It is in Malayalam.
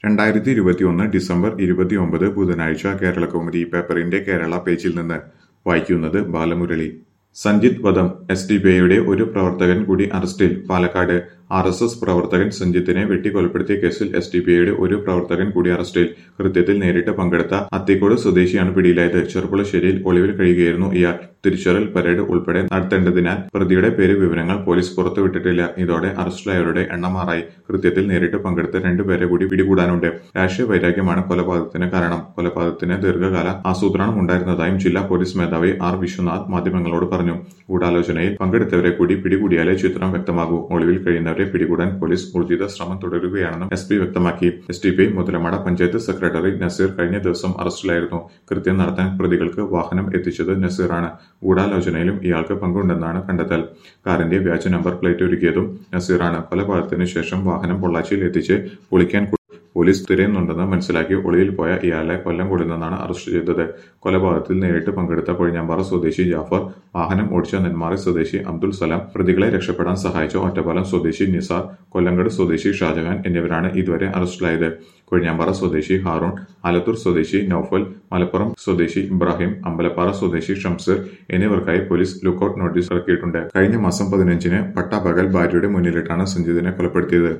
രണ്ടായിരത്തി ഇരുപത്തിയൊന്ന് ഡിസംബർ ഇരുപത്തിയൊമ്പത് ബുധനാഴ്ച കേരളകൗമുദി പേപ്പറിന്റെ കേരള പേജിൽ നിന്ന് വായിക്കുന്നത് ബാലമുരളി സഞ്ജിത് വധം എസ് ഡി പി ഐയുടെ ഒരു പ്രവർത്തകൻ കൂടി അറസ്റ്റിൽ പാലക്കാട് ആർ എസ് എസ് പ്രവർത്തകൻ സഞ്ജിത്തിനെ വെട്ടിക്കൊലപ്പെടുത്തിയ കേസിൽ എസ് ഡി പി ഐയുടെ ഒരു പ്രവർത്തകൻ കൂടി അറസ്റ്റിൽ കൃത്യത്തിൽ നേരിട്ട് പങ്കെടുത്ത അത്തിക്കോട് സ്വദേശിയാണ് പിടിയിലായത് ചെറുപ്പുളശ്ശേരിയിൽ ഒളിവിൽ കഴിയുകയായിരുന്നു ഇയാൾ തിരിച്ചറിയൽ പരേഡ് ഉൾപ്പെടെ നടത്തേണ്ടതിനാൽ പ്രതിയുടെ പേര് വിവരങ്ങൾ പോലീസ് പുറത്തുവിട്ടിട്ടില്ല ഇതോടെ അറസ്റ്റിലായവരുടെ എണ്ണം മാറായി കൃത്യത്തിൽ നേരിട്ട് പങ്കെടുത്ത രണ്ടുപേരെ കൂടി പിടികൂടാനുണ്ട് രാഷ്ട്രീയ വൈരാഗ്യമാണ് കൊലപാതകത്തിന് കാരണം കൊലപാതകത്തിന് ദീർഘകാല ആസൂത്രണം ഉണ്ടായിരുന്നതായും ജില്ലാ പോലീസ് മേധാവി ആർ വിശ്വനാഥ് മാധ്യമങ്ങളോട് പറഞ്ഞു ഗൂഢാലോചനയിൽ പങ്കെടുത്തവരെ കൂടി പിടികൂടിയാലേ ചിത്രം വ്യക്തമാകൂ ഒളിവിൽ കഴിയുന്നവരെ പിടികൂടാൻ പോലീസ് ഊർജിത ശ്രമം തുടരുകയാണെന്നും എസ് പി വ്യക്തമാക്കി S T P Muthalamada panchayat secretary Naseer കഴിഞ്ഞ ദിവസം അറസ്റ്റിലായിരുന്നു കൃത്യം നടത്താൻ പ്രതികൾക്ക് വാഹനം എത്തിച്ചത് നസീറാണ് ഗൂഢാലോചനയിലും ഇയാൾക്ക് പങ്കുണ്ടെന്നാണ് കണ്ടെത്തൽ കാറിന്റെ വ്യാജ നമ്പർ പ്ലേറ്റ് ഒരുക്കിയതും നസീറാണ് കൊലപാതകത്തിന് ശേഷം വാഹനം പൊള്ളാച്ചിയിൽ എത്തിച്ച് പൊളിക്കാൻ കൊ- പോലീസ് തിരയുന്നുണ്ടെന്ന് മനസ്സിലാക്കി ഒളിവിൽ പോയ ഇയാളെ കൊല്ലം കൊടുന്നെന്നാണ് അറസ്റ്റ് ചെയ്തത് കൊലപാതകത്തിൽ നേരിട്ട് പങ്കെടുത്ത കൊഴിഞ്ഞാമ്പാറ സ്വദേശി ജാഫർ വാഹനം ഓടിച്ച നെന്മാറ സ്വദേശി അബ്ദുൾ സലാം പ്രതികളെ രക്ഷപ്പെടാൻ സഹായിച്ച ഒറ്റപ്പാലം സ്വദേശി നിസാർ കൊല്ലങ്കട് സ്വദേശി ഷാജഹാൻ എന്നിവരാണ് ഇതുവരെ അറസ്റ്റിലായത് കൊഴിഞ്ഞാമ്പാറ സ്വദേശി ഹാറൂൺ ആലത്തൂർ സ്വദേശി നൌഫൽ മലപ്പുറം സ്വദേശി ഇബ്രാഹിം അമ്പലപ്പാറ സ്വദേശി ഷംസീർ എന്നിവർക്കായി പോലീസ് ലുക്കൌട്ട് നോട്ടീസ് ഇറക്കിയിട്ടുണ്ട് കഴിഞ്ഞ മാസം പതിനഞ്ചിന് പട്ടാപകൽ ഭാര്യയുടെ മുന്നിലിട്ടാണ് സഞ്ജിതിനെ കൊലപ്പെടുത്തിയത്